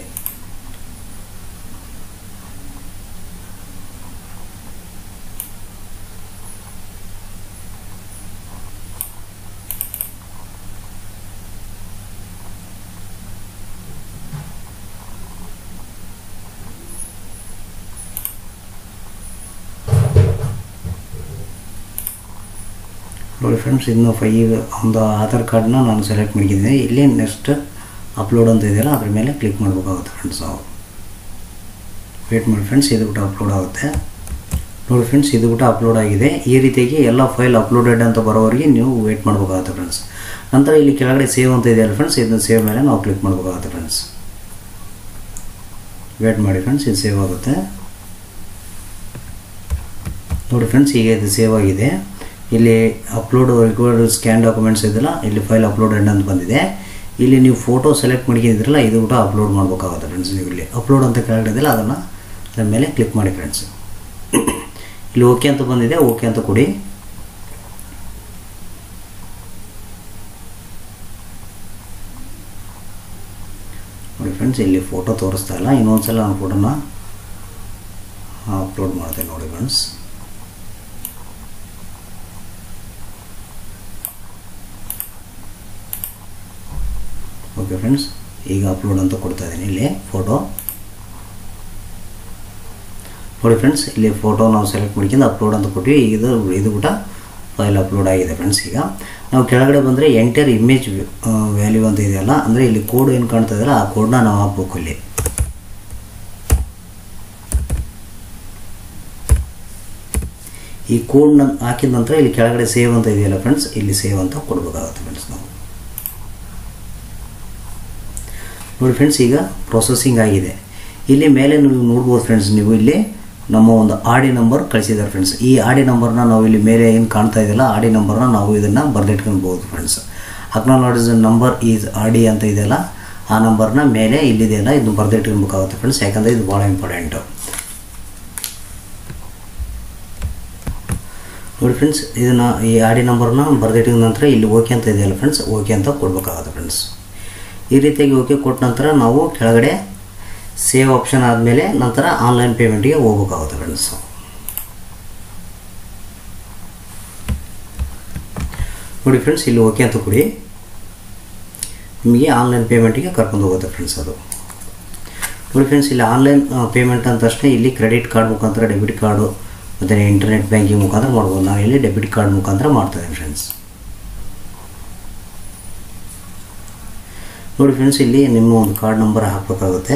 ನೋಡಿ ಫ್ರೆಂಡ್ಸ್ ಇನ್ನು ಫೈವ್ ಒಂದು ಆಧಾರ್ ಕಾರ್ಡ್ನ ನಾನು ಸೆಲೆಕ್ಟ್ ಮಾಡಿದ್ದೀನಿ ಇಲ್ಲಿ ನೆಕ್ಸ್ಟ್ ಅಪ್ಲೋಡ್ ಅಂತ ಇದೆಯಲ್ಲ ಅದ್ರ ಮೇಲೆ ಕ್ಲಿಕ್ ಮಾಡಬೇಕಾಗುತ್ತೆ ಫ್ರೆಂಡ್ಸ್ ನಾವು ವೇಟ್ ಮಾಡಿ ಫ್ರೆಂಡ್ಸ್ ಇದು ಬಿಟ್ಟು ಅಪ್ಲೋಡ್ ಆಗುತ್ತೆ ನೋಡಿ ಫ್ರೆಂಡ್ಸ್ ಇದು ಬಿಟ್ಟು ಅಪ್ಲೋಡ್ ಆಗಿದೆ ಈ ರೀತಿಯಾಗಿ ಎಲ್ಲ ಫೈಲ್ ಅಪ್ಲೋಡೆಡ್ ಅಂತ ಬರೋವರೆಗೆ ನೀವು ವೇಟ್ ಮಾಡಬೇಕಾಗುತ್ತೆ ಫ್ರೆಂಡ್ಸ್ ನಂತರ ಇಲ್ಲಿ ಕೆಳಗಡೆ ಸೇವ್ ಅಂತ ಇದೆಯಲ್ಲ ಫ್ರೆಂಡ್ಸ್ ಇದನ್ನ ಸೇವ್ ಮೇಲೆ ನಾವು ಕ್ಲಿಕ್ ಮಾಡಬೇಕಾಗುತ್ತೆ ಫ್ರೆಂಡ್ಸ್ ವೇಟ್ ಮಾಡಿ ಫ್ರೆಂಡ್ಸ್ ಇದು ಸೇವ್ ಆಗುತ್ತೆ ನೋಡಿ ಫ್ರೆಂಡ್ಸ್ ಈಗ ಇದು ಸೇವ್ ಆಗಿದೆ ಇಲ್ಲಿ ಅಪ್ಲೋಡ್ ರಿಕ್ವೈರ್ಡ್ ಸ್ಕ್ಯಾನ್ ಡಾಕ್ಯುಮೆಂಟ್ಸ್ ಇದೆಲ್ಲ ಇಲ್ಲಿ ಫೈಲ್ ಅಪ್ಲೋಡೆಡ್ ಅಂತ ಬಂದಿದೆ ಇಲ್ಲಿ ನೀವು ಫೋಟೋ ಸೆಲೆಕ್ಟ್ ಮಾಡ್ಕೊಂಡಿದ್ರಲ್ಲ ಇದು ಕೂಡ ಅಪ್ಲೋಡ್ ಮಾಡಬೇಕಾಗುತ್ತೆ ಫ್ರೆಂಡ್ಸ್ ನೀವು ಇಲ್ಲಿ ಅಪ್ಲೋಡ್ ಅಂತ ಕೆಳಗಡೆ ಇದೆಯಲ್ಲ ಅದನ್ನು ಅದ್ರ ಮೇಲೆ ಕ್ಲಿಕ್ ಮಾಡಿ ಫ್ರೆಂಡ್ಸ್ ಇಲ್ಲಿ ಓಕೆ ಅಂತ ಬಂದಿದೆ ಓಕೆ ಅಂತ ಕೊಡಿ ನೋಡಿ ಫ್ರೆಂಡ್ಸ್ ಇಲ್ಲಿ ಫೋಟೋ ತೋರಿಸ್ತಾ ಇಲ್ಲ ಇನ್ನೊಂದ್ಸಲ ನಾನು ಫೋಟೋನ ಅಪ್ಲೋಡ್ ಮಾಡ್ತೇನೆ ನೋಡಿ ಫ್ರೆಂಡ್ಸ್ ಓಕೆ ಫ್ರೆಂಡ್ಸ್ ಈಗ ಅಪ್ಲೋಡ್ ಅಂತ ಕೊಡ್ತಾ ಇದ್ದೀನಿ ಇಲ್ಲಿ ಫೋಟೋ ನೋಡಿ ಫ್ರೆಂಡ್ಸ್ ಇಲ್ಲಿ ಫೋಟೋ ನಾವು ಸೆಲೆಕ್ಟ್ ಮಾಡ್ಕೊಂಡು ಅಪ್ಲೋಡ್ ಅಂತ ಕೊಟ್ವಿ ಈಗ ಇದು ಇದು ಕೂಡ ಫೈಲ್ ಅಪ್ಲೋಡ್ ಆಗಿದೆ ಫ್ರೆಂಡ್ಸ್ ಈಗ ನಾವು ಕೆಳಗಡೆ ಬಂದರೆ ಎಂಟರ್ ಇಮೇಜ್ ವ್ಯಾಲ್ಯೂ ಅಂತ ಇದೆಯಲ್ಲ ಅಂದರೆ ಇಲ್ಲಿ ಕೋಡ್ ಏನು ಕಾಣ್ತಾ ಇದೆಯಲ್ಲ ಆ ಕೋಡ್ನ ನಾವು ಹಾಕ್ಬೇಕು ಇಲ್ಲಿ ಈ ಕೋಡ್ನ ಹಾಕಿದ ನಂತರ ಇಲ್ಲಿ ಕೆಳಗಡೆ ಸೇವ್ ಅಂತ ಇದೆಯಲ್ಲ ಫ್ರೆಂಡ್ಸ್ ಇಲ್ಲಿ ಸೇವ್ ಅಂತ ಕೊಡಬೇಕಾಗುತ್ತೆ ಫ್ರೆಂಡ್ಸ್ ನಾವು ನೋಡಿ ಫ್ರೆಂಡ್ಸ್ ಈಗ ಪ್ರೊಸೆಸಿಂಗ್ ಆಗಿದೆ ಇಲ್ಲಿ ಮೇಲೆ ನೀವು ನೋಡ್ಬೋದು ಫ್ರೆಂಡ್ಸ್ ನೀವು ಇಲ್ಲಿ ನಮ್ಮ ಒಂದು ಆಡಿ ನಂಬರ್ ಕಳಿಸಿದ್ದಾರೆ ಫ್ರೆಂಡ್ಸ್ ಈ ಆಡಿ ನಂಬರ್ನ ನಾವು ಇಲ್ಲಿ ಮೇಲೆ ಏನು ಕಾಣ್ತಾ ಇದೆಯಲ್ಲ ಆಡಿ ನಂಬರ್ನ ನಾವು ಇದನ್ನು ಬರೆದಿಟ್ಕೊಳ್ಬೋದು ಫ್ರೆಂಡ್ಸ್ ಅಕ್ನಾಲಜ್ ನಂಬರ್ ಈಸ್ ಆಡಿ ಅಂತ ಇದೆಯಲ್ಲ ಆ ನಂಬರ್ನ ಮೇಲೆ ಇಲ್ಲಿದೆಯಲ್ಲ ಇದನ್ನು ಬರೆದಿಟ್ಕೊಬೇಕಾಗುತ್ತೆ ಫ್ರೆಂಡ್ಸ್ ಯಾಕಂದರೆ ಇದು ಭಾಳ ಇಂಪಾರ್ಟೆಂಟು ನೋಡಿ ಫ್ರೆಂಡ್ಸ್ ಇದನ್ನು ಈ ಆಡಿ ನಂಬರ್ನ ಬರೆದಿಟ್ಟಿದ ನಂತರ ಇಲ್ಲಿ ಓಕೆ ಅಂತ ಇದೆಯಲ್ಲ ಫ್ರೆಂಡ್ಸ್ ಓಕೆ ಅಂತ ಕೊಡಬೇಕಾಗುತ್ತೆ ಫ್ರೆಂಡ್ಸ್ ಈ ರೀತಿಯಾಗಿ ಓಕೆ ಕೊಟ್ಟ ನಂತರ ನಾವು ಕೆಳಗಡೆ ಸೇವ್ ಆಪ್ಷನ್ ಆದಮೇಲೆ ನಂತರ ಆನ್ಲೈನ್ ಪೇಮೆಂಟ್ಗೆ ಹೋಗ್ಬೇಕಾಗುತ್ತೆ ಫ್ರೆಂಡ್ಸ್ ನೋಡಿ ಫ್ರೆಂಡ್ಸ್ ಇಲ್ಲಿ ಓಕೆ ಅಂತ ಕೊಡಿ ನಿಮಗೆ ಆನ್ಲೈನ್ ಪೇಮೆಂಟಿಗೆ ಕರ್ಕೊಂಡು ಹೋಗುತ್ತೆ ಫ್ರೆಂಡ್ಸ್ ಅದು ನೋಡಿ ಫ್ರೆಂಡ್ಸ್ ಇಲ್ಲಿ ಆನ್ಲೈನ್ ಪೇಮೆಂಟ್ ಅಂತ ತಕ್ಷಣ ಇಲ್ಲಿ ಕ್ರೆಡಿಟ್ ಕಾರ್ಡ್ ಮುಖಾಂತರ ಡೆಬಿಟ್ ಕಾರ್ಡು ಮತ್ತು ಇಂಟರ್ನೆಟ್ ಬ್ಯಾಂಕಿಂಗ್ ಮುಖಾಂತರ ಮಾಡ್ಬೋದು ನಾವು ಇಲ್ಲಿ ಡೆಬಿಟ್ ಕಾರ್ಡ್ ಮುಖಾಂತರ ಮಾಡ್ತಾಯಿದ್ದೀವಿ ಫ್ರೆಂಡ್ಸ್ ನೋಡಿ ಫ್ರೆಂಡ್ಸ್ ಇಲ್ಲಿ ನಿಮ್ಮ ಒಂದು ಕಾರ್ಡ್ ನಂಬರ್ ಹಾಕಬೇಕಾಗುತ್ತೆ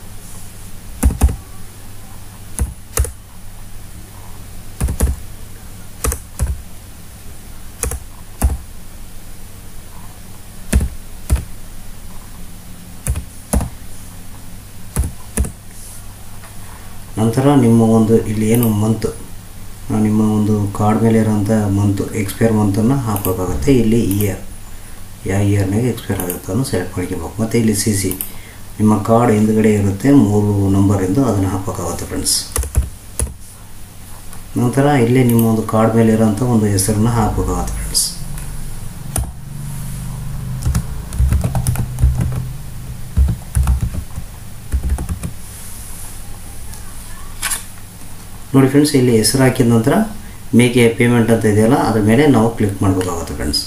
ನಂತರ ನಿಮ್ಮ ಒಂದು ಇಲ್ಲಿ ಏನು ಮಂತ್ ನಿಮ್ಮ ಒಂದು ಕಾರ್ಡ್ ಮೇಲೆ ಇರೋಂಥ ಮಂತು ಎಕ್ಸ್ಪೈರ್ ಮಂತನ್ನು ಹಾಕಬೇಕಾಗುತ್ತೆ ಇಲ್ಲಿ ಇಯರ್ ಯಾವ ಇಯರ್ನಾಗ ಎಕ್ಸ್ಪೈರ್ ಆಗುತ್ತೆ ಅನ್ನೋ ಸೆಲೆಕ್ಟ್ ಮಾಡ್ಕೊಬೇಕು ಮತ್ತು ಇಲ್ಲಿ ಸಿ ಸಿ ನಿಮ್ಮ ಕಾರ್ಡ್ ಹಿಂದ್ಗಡೆ ಇರುತ್ತೆ ಮೂರು ನಂಬರಿಂದು ಅದನ್ನು ಹಾಕಬೇಕಾಗುತ್ತೆ ಫ್ರೆಂಡ್ಸ್ ನಂತರ ಇಲ್ಲಿ ನಿಮ್ಮ ಒಂದು ಕಾರ್ಡ್ ಮೇಲೆ ಇರೋಂಥ ಒಂದು ಹೆಸರನ್ನ ಹಾಕಬೇಕಾಗುತ್ತೆ ಫ್ರೆಂಡ್ಸ್ ನೋಡಿ ಫ್ರೆಂಡ್ಸ್ ಇಲ್ಲಿ ಹೆಸರು ಹಾಕಿದ ನಂತರ ಮೇಕೆ ಪೇಮೆಂಟ್ ಅಂತ ಇದೆಯಲ್ಲ ಅದ್ರ ಮೇಲೆ ನಾವು ಕ್ಲಿಕ್ ಮಾಡಬೇಕಾಗುತ್ತೆ ಫ್ರೆಂಡ್ಸ್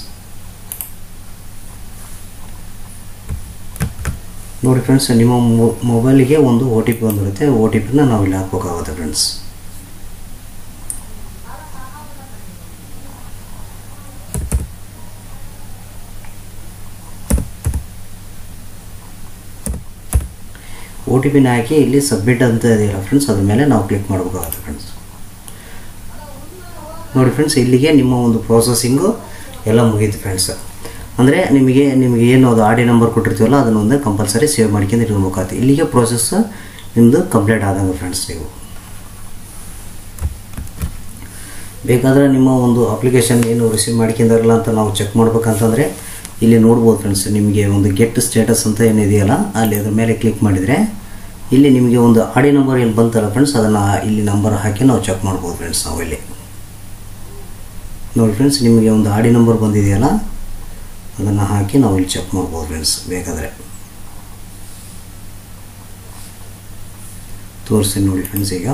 ನೋಡಿ ಫ್ರೆಂಡ್ಸ್ ನಿಮ್ಮ ಮೊಬೈಲಿಗೆ ಒಂದು ಒ ಟಿ ಪಿ ಬಂದಿರುತ್ತೆ ಒ ಟಿ ಪಿನ ನಾವು ಇಲ್ಲಿ ಹಾಕಬೇಕಾಗುತ್ತೆ ಫ್ರೆಂಡ್ಸ್ ಒ ಟಿ ಪಿನ ಹಾಕಿ ಇಲ್ಲಿ ಸಬ್ಮಿಟ್ ಅಂತ ಇದೆಯಲ್ಲ ಫ್ರೆಂಡ್ಸ್ ಅದ್ರ ಮೇಲೆ ನಾವು ಕ್ಲಿಕ್ ಮಾಡಬೇಕಾಗುತ್ತೆ ಫ್ರೆಂಡ್ಸ್ ನೋಡಿ ಫ್ರೆಂಡ್ಸ್ ಇಲ್ಲಿಗೆ ನಿಮ್ಮ ಒಂದು ಪ್ರೋಸೆಸಿಂಗು ಎಲ್ಲ ಮುಗೀತು ಫ್ರೆಂಡ್ಸ್ ಅಂದರೆ ನಿಮಗೆ ನಿಮಗೆ ಏನು ಅದು ಆಡಿ ನಂಬರ್ ಕೊಟ್ಟಿರ್ತೀವಲ್ಲ ಅದನ್ನು ಒಂದು ಕಂಪಲ್ಸರಿ ಸೇವ್ ಮಾಡ್ಕೊಂಡು ಇಟ್ಕೊಬೇಕಾಗುತ್ತೆ ಇಲ್ಲಿಗೆ ಪ್ರೋಸೆಸ್ ನಿಮ್ಮದು ಕಂಪ್ಲೀಟ್ ಆದಂಗೆ ಫ್ರೆಂಡ್ಸ್ ನೀವು ಬೇಕಾದರೆ ನಿಮ್ಮ ಒಂದು ಅಪ್ಲಿಕೇಶನ್ ಏನು ರಿಸೀವ್ ಮಾಡ್ಕೊಂಡಿರಲ್ಲ ಅಂತ ನಾವು ಚೆಕ್ ಮಾಡ್ಬೇಕಂತಂದರೆ ಇಲ್ಲಿ ನೋಡ್ಬೋದು ಫ್ರೆಂಡ್ಸ್ ನಿಮಗೆ ಒಂದು ಗೆಟ್ ಸ್ಟೇಟಸ್ ಅಂತ ಏನಿದೆಯಲ್ಲ ಅಲ್ಲಿ ಅದ್ರ ಮೇಲೆ ಕ್ಲಿಕ್ ಮಾಡಿದರೆ ಇಲ್ಲಿ ನಿಮಗೆ ಒಂದು ಆಡಿ ನಂಬರ್ ಏನು ಬಂತಲ್ಲ ಫ್ರೆಂಡ್ಸ್ ಅದನ್ನು ಇಲ್ಲಿ ನಂಬರ್ ಹಾಕಿ ನಾವು ಚೆಕ್ ಮಾಡ್ಬೋದು ಫ್ರೆಂಡ್ಸ್ ನಾವು ಇಲ್ಲಿ ನೋಡಿ ಫ್ರೆಂಡ್ಸ್ ನಿಮಗೆ ಒಂದು ಆಡಿ ನಂಬರ್ ಬಂದಿದೆಯಲ್ಲ ಅದನ್ನು ಹಾಕಿ ನಾವು ಇಲ್ಲಿ ಚೆಕ್ ಮಾಡ್ಬೋದು ಫ್ರೆಂಡ್ಸ್ ಬೇಕಾದರೆ ತೋರಿಸಿ ನೋಡಿ ಫ್ರೆಂಡ್ಸ್ ಈಗ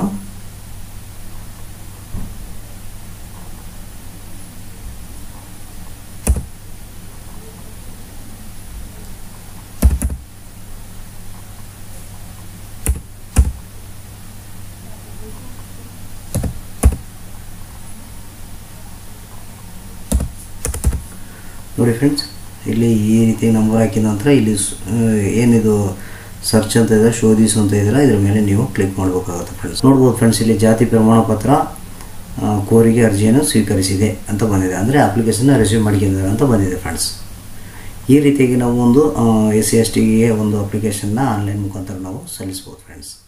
ನೋಡಿ ಫ್ರೆಂಡ್ಸ್ ಇಲ್ಲಿ ಈ ರೀತಿ ನಂಬರ್ ಹಾಕಿದ ನಂತರ ಇಲ್ಲಿ ಸ್- ಆ, ಏನಿದು ಸರ್ಚ್ ಅಂತ ಇದೆ ಶೋಧಿಸು ಅಂತ ಇದೆಯಲ್ಲ ಇದ್ರ ಮೇಲೆ ನೀವು ಕ್ಲಿಕ್ ಮಾಡಬೇಕಾಗುತ್ತೆ ಫ್ರೆಂಡ್ಸ್ ನೋಡ್ಬೋದು ಫ್ರೆಂಡ್ಸ್ ಇಲ್ಲಿ ಜಾತಿ ಪ್ರಮಾಣ ಪತ್ರ ಆ, ಕೋರಿಗೆ ಅರ್ಜಿಯನ್ನು ಸ್ವೀಕರಿಸಿದೆ ಅಂತ ಬಂದಿದೆ ಅಂದರೆ ಅಪ್ಲಿಕೇಶನ್ನ ರಿಸೀವ್ ಮಾಡ್ಕೊಂಡಿದ್ದಾರೆ ಅಂತ ಬಂದಿದೆ ಫ್ರೆಂಡ್ಸ್ ಈ ರೀತಿಯಾಗಿ ನಾವು ಒಂದು ಎಸ್ ಸಿ ಎಸ್ ಟಿಗೆ ಒಂದು ಅಪ್ಲಿಕೇಶನ್ನ ಆನ್ಲೈನ್ ಮುಖಾಂತರ ನಾವು ಸಲ್ಲಿಸ್ಬೋದು ಫ್ರೆಂಡ್ಸ್